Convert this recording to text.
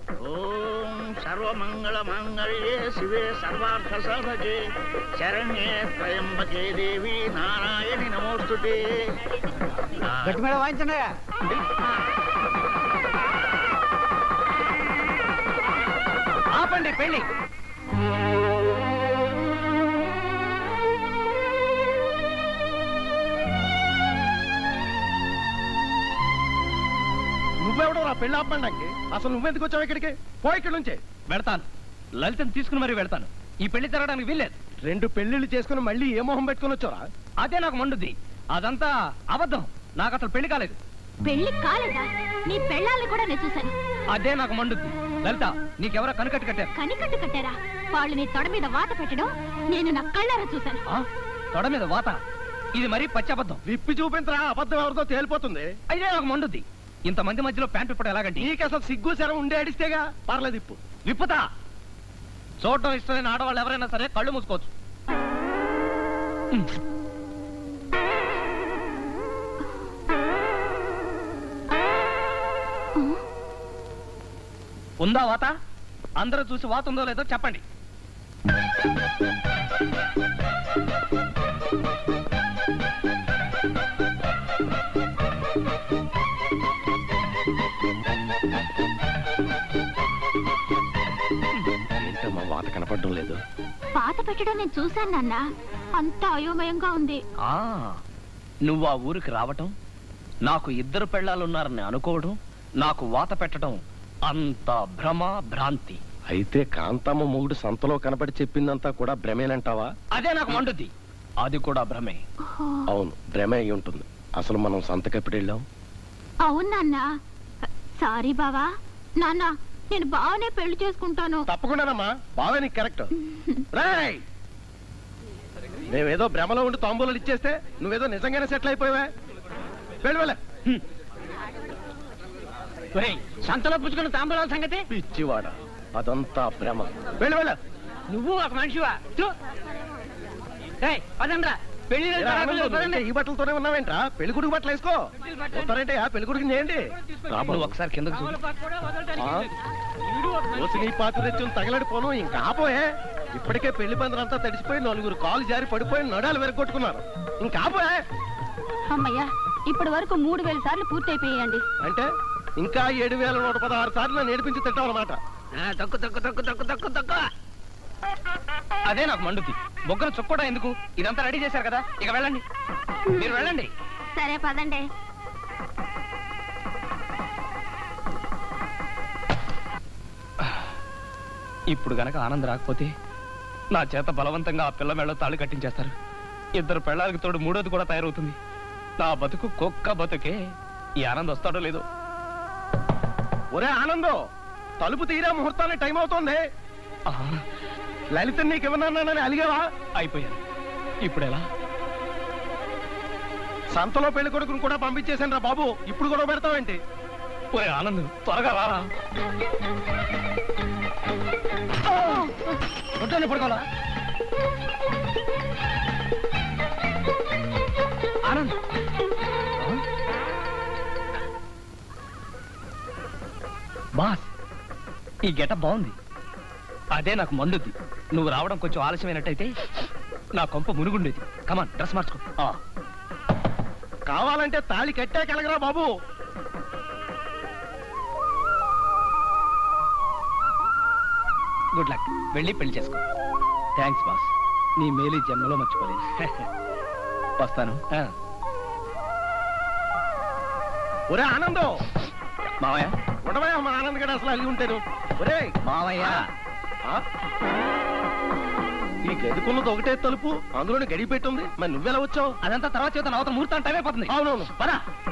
ఓం సర్వమంగళ మాంగళ్యే శివే సర్వార్థ సాధకే శరణ్యే త్రయంబకే దేవి నారాయణి నమోస్తుతే గట్టి మీద వాయించండి ఆపండి పెళ్లి నువ్వెవడో నా పెళ్లి ఆపడానికి అసలు నువ్వెందుకు వచ్చావు ఇక్కడికి పో ఇక్కడి నుంచి వెళ్తాను లలితను తీసుకుని మరీ వెళ్తాను ఈ పెళ్లి జరగడానికి వీల్లేదు రెండు పెళ్లిళ్ళు చేసుకుని మళ్ళీ ఏ మొహం పెట్టుకుని వచ్చారా అదే నాకు మండుద్ది అదంతా అబద్ధం నాకు అసలు పెళ్లి కాలేదు పెళ్లి కాలేదా నీ పెళ్ళాలని కూడా నేను చూశాను అదే నాకు మండుద్ది లలిత నీకెవరో కనకట్టు కట్టారు కనికట్టు కట్టారా వాళ్ళు నీ తొడ మీద వాత పెట్టడం నేను నా కళ్ళారా చూశాను ఆ? తొడ మీద వాత ఇది మరీ పచ్చి అబద్ధం విప్పి చూపించరా అబద్ధం ఎవరితో తేలిపోతుంది అదే నాకు మండుద్ది ఇంతమంది మధ్యలో ప్యాంటు ఇప్పుడు ఎలాగండి నీకు అసలు సిగ్గు శరం ఉండే అడిస్తేగా పర్లేదు ఇప్పు విప్పుతా చూడటం ఇష్టమైన ఆడవాళ్ళు ఎవరైనా సరే కళ్ళు మూసుకోవచ్చు ఉందా వాత అందరూ చూసి వాత ఉందో లేదో చెప్పండి ఏంటమ్మా వాత కనపడడం లేదు వాత పెట్టడం నేను చూశాను నాన్న అంత అయోమయంగా ఉంది ఆ నువ్వు ఆ ఊరికి రావటం నాకు ఇద్దరు పెళ్ళాలున్నారని అనుకోవడం నాకు వాత పెట్టడం అంత భ్రమ భ్రాంతి అయితే కాంతమ్మ మొగుడు సంతలో కనపడి చెప్పిందంతా కూడా భ్రమేనంటావా అదే నాకు మండుద్ది అది కూడా భ్రమే ఓహో, అవును భ్రమే అయి ఉంటుంది అసలు మనం సంతకెప్పుడు వెళ్ళాం అవును నాన్న సారీ బావా నాన్న నేను బాగానే పెళ్లి చేసుకుంటాను తప్పకుండానమ్మా బాగా నీకు కరెక్ట్ రేయ్! మేమేదో భ్రమలో ఉండి తాంబూలాలు ఇచ్చేస్తే నువ్వేదో నిజంగానే సెటిల్ అయిపోయావా వెళ్ళి వెళ్ళ సంతలో పుచ్చుకున్న తాంబూలాల సంగతి పిచ్చివాడ అదంతా భ్రమ వెళ్ళి వెళ్ళ నువ్వు ఒక మనిషివా పదండ్రా పెళ్లి ఏరా ఆనందం, నువ్వు ఇంకా ఈ బట్టలతోనే ఉన్నావేంట్రా పెళ్లి కొడుకు బట్టలు వేసుకో వస్తారంటే ఆ పెళ్లి కొడుకుని చేయండి రా బాబు. ఒకసారి కిందకు చూడు ఆ? ఓసి నీ పాతిరెత్యం తగలడిపోను ఇంకా ఆపోయే ఇప్పటికే పెళ్లి పందిరంతా తడిసిపోయి నలుగురు కాలు జారి పడిపోయి నడాలు వెరగొట్టుకున్నారు ఇంకా ఆపోయే అమ్మయ్యా ఇప్పటి వరకు మూడు వేల సార్లు పూర్తయిపోయాయండి అంటే ఇంకా ఏడు వేల నూట పదహారు సార్లు నేర్పించి తింటాం అనమాట తక్కు తక్కు తక్కు తక్కు తక్కు తక్కు అదే నాకు మండుద్ది బొగ్గలు చుక్కోడా ఎందుకు ఇదంతా రెడీ చేశారు కదా ఇక వెళ్ళండి మీరు వెళ్ళండి సరే పదండి ఇప్పుడు గనక ఆనంద్ రాకపోతే నా చేత బలవంతంగా ఆ పిల్ల మెళ్ళ తాళి కట్టించేస్తారు ఇద్దరు పెళ్ళాలకు తోడు మూడోది కూడా తయారవుతుంది నా బతుకు కుక్క బతుకే ఈ ఆనంద్ వస్తాడో లేదో ఒరే ఆనందం తలుపు తీరా ముహూర్తానికి టైం అవుతోంది ఆ, లలిత నీకు ఇవ్వనన్నానని అలిగావా అయిపోయాను ఇప్పుడు ఎలా సంతలో పెళ్లి కొడుకుని కూడా పంపించేశాను రా బాబు ఇప్పుడు కూడా పెడతావేంటి ఒరే ఆనంద్ త్వరగా రారా ఒడ్డున పడుకోవాలా ఆనంద్ ఆ? బాస్ ఈ గెట బాగుంది అదే నాకు మండుద్ది నువ్వు రావడం కొంచెం ఆలస్యమైనట్టయితే నా కొంప మునుగుండేది కమాన్ డ్రెస్ మార్చుకో ఆ. కావాలంటే తాళి కట్టే కలగరా బాబు గుడ్ లక్ వెళ్ళి పెళ్లి చేసుకో థ్యాంక్స్ బాస్ నీ మేలు ఈ జన్మలో మర్చిపోలేదు వస్తాను ఆ, ఒరే ఆనందం మావయ్య ఉండవా మా ఆనంద్ గడ అసలు అలిగి ఉంటాను ఒరే మావయ్య ఆ? ఈ గదికున్నది ఒకటే తలుపు అందులోనే గడి పెట్టుంది మరి నువ్వెలా వచ్చావు అదంతా తర్వాత చేత అవతల ముహూర్తం టైం అయిపోతుంది అవునవును పద